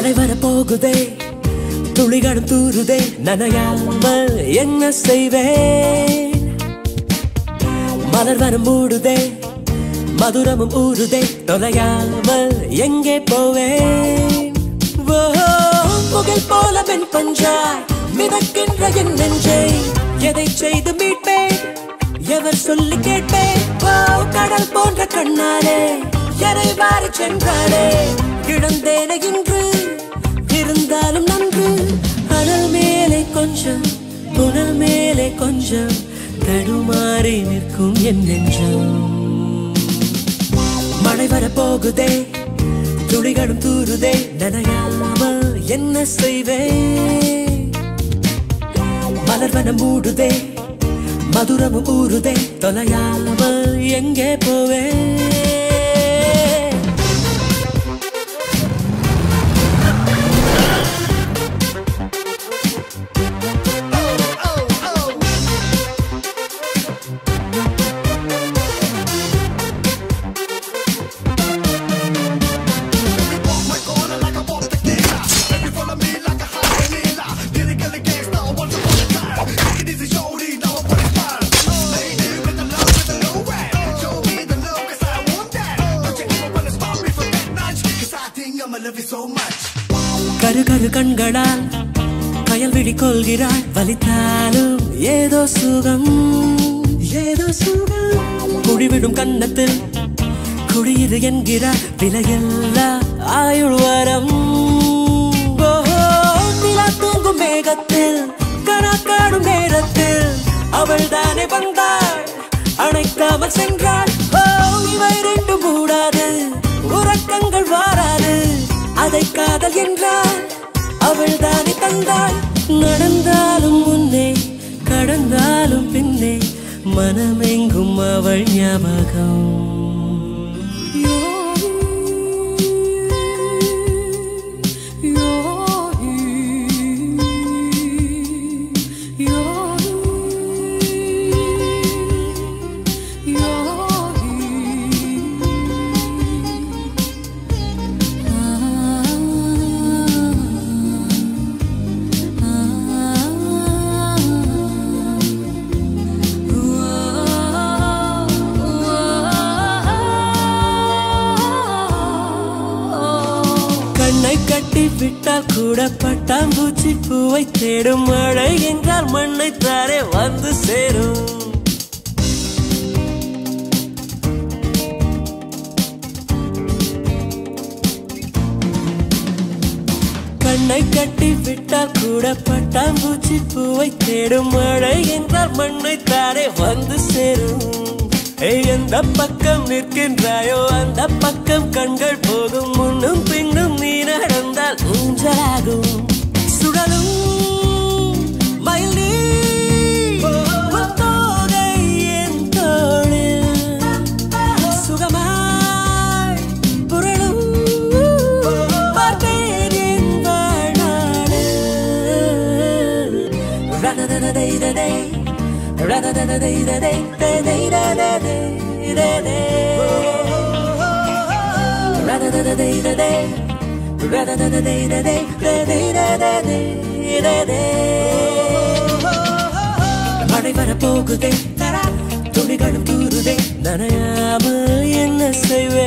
மழை வர போகுதே துளிகளும் தூருதே நனையாமல் என்ன செய்வேன் மலர் வனம் மூடுதே மதுரமும் ஊறுதே தொலையாமல் எங்கே போவேன் ஓ, புகழ் போல பெண் பஞ்சாய் மிதக்கின்ற என் நெஞ்சை எதை செய்து மீட்பேன் எவர் சொல்லி கேட்பேன் ஓ, கடல் போன்ற கண்ணாலே எரை வாரி சென்றாலே இழந்தேனே இன்று இருந்தாலும் நன்று அனல் மேலே கொஞ்சம் புனல் மேலே கொஞ்சம் தடுமாறி நிற்கும் என் நெஞ்சம் மழை வர போகுதே துளிகளும் தூருதே நனையாமல் என்ன செய்வேன் மலர்வனம் மூடுதே மதுரமும் ஊறுதே தொலையாமல் எங்கே போவேன் கரு கரு கண்களால் கயல் விழி கொள்கிறாள் வலித்தாலும் ஏதோ சுகம் ஏதோ சுகம் குடிவிடும் கன்னத்தில் குடியிரு என்கிறார் விலையில்லா ஆயுள் வரம் ஓஹோ, நிலா தூங்கும் மேகத்தில் கணக்காடும் நேரத்தில் அவள் தானே வந்தாள் அணைக்காமல் சென்றாள் ஓ இவை ரெண்டு மூடாது உறக்கங்கள் வாராது அதை காதல் என்றால் அவள் தானே தந்தாள் நடந்தாலும் முன்னே கடந்தாலும் பின்னே மனமெங்கும் அவள் ஞாபகம் கண்ணை கட்டி விட்டால் கூட பட்டாம்பூச்சி பூவை தேடும் மழை என்றால் மண்ணை தாரே வந்து சேரும் கண்ணை கட்டி விட்டால் கூட பட்டாம்பூச்சி பூவை தேடும் மழை என்றால் மண்ணை தாரே வந்து சேரும் ஏய், எந்த பக்கம் நிற்கின்றாயோ அந்த பக்கம் கண்கள் போகும் முன்னும் பின்னும் நீ நடந்தால் ஊஞ்சலாகும் சுழலும் மயில் நீ புத்தோகை என் தோளில் சுகமாய் புரளும் பார்த்தேன் என் வாழ்நாளில். ரததததைததை, ரததததைததை, ததைதததை, ததை. ரததததைததை, ரததததைததை, ததைதததை, ததை. மழை வர போகுதே தரா துளிகளும் தூருதே நனையாமல் என்ன செய்வே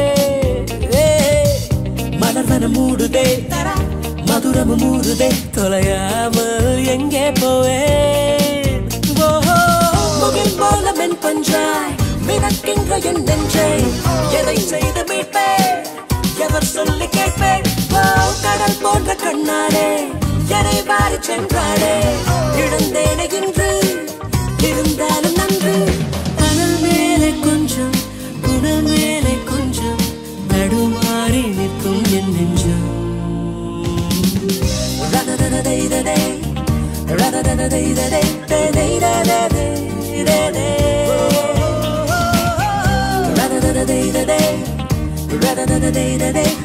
மலர் வனம் மூடுதே தரா மதுரமும் மூடுதே தொலையாமல் எங்கே போவேன் ஓஹோ, முகில் போல மென் பஞ்சாய் மிதக்கின்ற என் நெஞ்சை எதை செய்து மீட்பேன் எவர் சொல்லி கேட்பேன் ஓ, கடல் போன்ற கண்ணாலே எனை வாரி சென்றாளே இழந்தேனே இன்று இருந்தாலும் நன்று அனல் மேலே கொஞ்சம் புனல் மேலே கொஞ்சம் நடுமாறி நிற்கும் என் நெஞ்சம் ரததததைததை, ரததததைததை, ததைதததை, ததை. ரததததைததை, ரததததைததை,